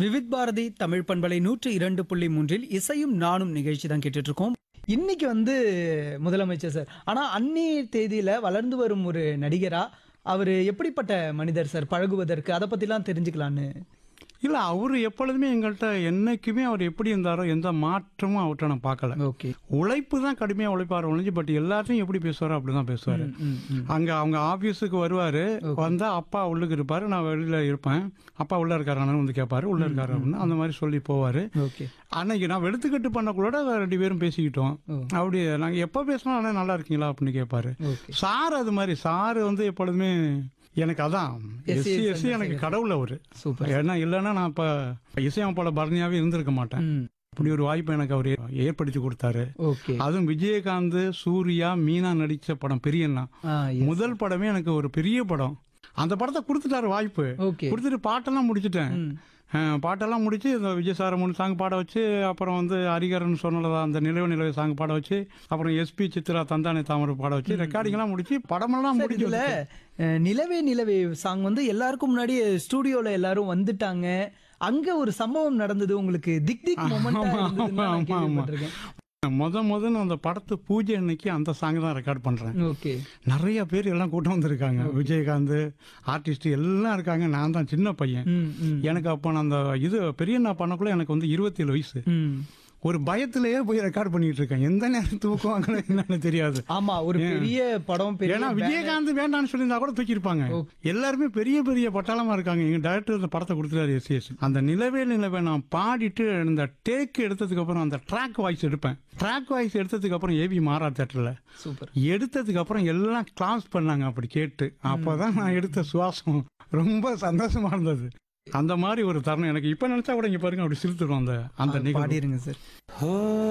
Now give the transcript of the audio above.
விவித் பாரதி தமிழ் பண்பலை நூற்று இரண்டு புள்ளி மூன்றில் இசையும் நானும் நிகழ்ச்சி தான் கேட்டுட்டு இருக்கோம் இன்னைக்கு வந்து முதலமைச்சர் சார் ஆனா அந்நிய தேதியில வளர்ந்து வரும் ஒரு நடிகரா அவர் எப்படிப்பட்ட மனிதர் சார் பழகுவதற்கு அதை பத்திலாம் தெரிஞ்சுக்கலான்னு இல்லை அவர் எப்பொழுதுமே எங்கள்கிட்ட என்னைக்குமே அவர் எப்படி இருந்தாரோ எந்த மாற்றமும் அவர்கிட்ட நான் பார்க்கல ஓகே உழைப்பு தான் கடுமையாக உழைப்பார் ஒழிஞ்சு பட் எல்லாத்தையும் எப்படி பேசுவாரோ அப்படி தான் பேசுவார் அங்கே அவங்க ஆஃபீஸுக்கு வருவார் வந்தால் அப்பா உள்ளுக்கு இருப்பார் நான் வெளியில் இருப்பேன் அப்பா உள்ளே இருக்காரானு வந்து கேட்பாரு உள்ளே இருக்காரு அப்படின்னு அந்த மாதிரி சொல்லி போவார் ஓகே அன்னைக்கு நான் வெளுத்துக்கட்டு பண்ணக்குள்ளோட ரெண்டு பேரும் பேசிக்கிட்டோம் ஓ. அப்படி நாங்கள் எப்போ பேசினா அண்ணா நல்லா இருக்கீங்களா அப்படின்னு கேட்பாரு ஓகே சார் அது மாதிரி சார் வந்து எப்பொழுதுமே எனக்கு அதான் SC எஸ்சி எஸ்சி எனக்கு கடவுள் அவர் சூப்பர் ஏன்னா இல்லைன்னா நான் இப்போ இசையமைப்பாள பரணியாவே இருந்திருக்க மாட்டேன் ம் இப்படி ஒரு வாய்ப்பு எனக்கு அவர் ஏற்படுத்தி கொடுத்தாரு ஓகே அதுவும் விஜயகாந்த் சூர்யா மீனா நடிச்ச படம் பெரியண்ணா ஆ yes. முதல் படமே எனக்கு ஒரு பெரிய படம் அந்த படத்தை கொடுத்துட்டாரு வாய்ப்பு ஓகே கொடுத்துட்டு பாட்டெல்லாம் முடிச்சிட்டேன் ம் அஹ், பாட்டெல்லாம் முடிச்சு இந்த விஜய் சார மூணு சாங் பாட வச்சு அப்புறம் வந்து ஹரிகரன் சொன்னதா அந்த நிலவு நிலவு சாங் பாட வச்சு அப்புறம் எஸ்பி சித்ரா தந்தானே தாமரை பாட வச்சு ரெக்கார்டிங்லாம் முடிச்சு படமெல்லாம் சார், முடிச்சு இதுல அஹ், நிலவே நிலவே சாங் வந்து எல்லாருக்கும் முன்னாடி ஸ்டூடியோல எல்லாரும் வந்துட்டாங்க அங்க ஒரு சம்பவம் நடந்தது உங்களுக்கு திக் திக் மொமெண்டா ஆமா, இருந்ததுன்னு நான் ஆமா, ஆமா. கேள்விப்பட்டிருக்கேன் முத முதல்ல அந்த படத்து பூஜை அன்னைக்கு அந்த சாங் தான் ரெக்கார்ட் பண்றேன் ஓகே நிறைய பேர் எல்லாம் கூட்டம் வந்திருக்காங்க விஜயகாந்த் ஆர்டிஸ்ட் எல்லாம் இருக்காங்க நான் தான் சின்ன பையன் ம் ம் எனக்கு அப்போ நான் அந்த இது பெரிய நான் பண்ணக்குள்ள எனக்கு வந்து இருபத்தேழு வயசு ம் ஒரு பயத்திலேயே போய் ரெக்கார்ட் பண்ணிட்டு இருக்கேன் எந்த நேரம் தூக்குவாங்களோ என்னன்னு தெரியாது ஆமா ஒரு பெரிய படம் பெரிய ஏன்னா விஜயகாந்த் வேண்டாம்னு சொல்லியிருந்தா கூட தூக்கியிருப்பாங்க எல்லாருமே பெரிய பெரிய பட்டாளமா இருக்காங்க எங்க டைரக்டர் இந்த படத்தை கொடுத்துட்டாரு எஸ் எஸ் அந்த நிலவே நிலவே நான் பாடிட்டு இந்த டேக் எடுத்ததுக்கு அப்புறம் அந்த ட்ராக் வாய்ஸ் எடுப்பேன் ட்ராக் வாய்ஸ் எடுத்ததுக்கு அப்புறம் ஏவி மாறா தேட்டர்ல சூப்பர் எடுத்ததுக்கு அப்புறம் எல்லாம் கிளாஸ் பண்ணாங்க அப்படி கேட்டு அப்பதான் நான் எடுத்த சுவாசம் ரொம்ப சந்தோஷமா இருந்தது அந்த மாதிரி ஒரு தருணம் எனக்கு இப்ப நினைச்சா கூட இங்க பாருங்க அப்படி சிரித்துடும் அந்த அந்த நிகழ்வு பாடிருங்க சார்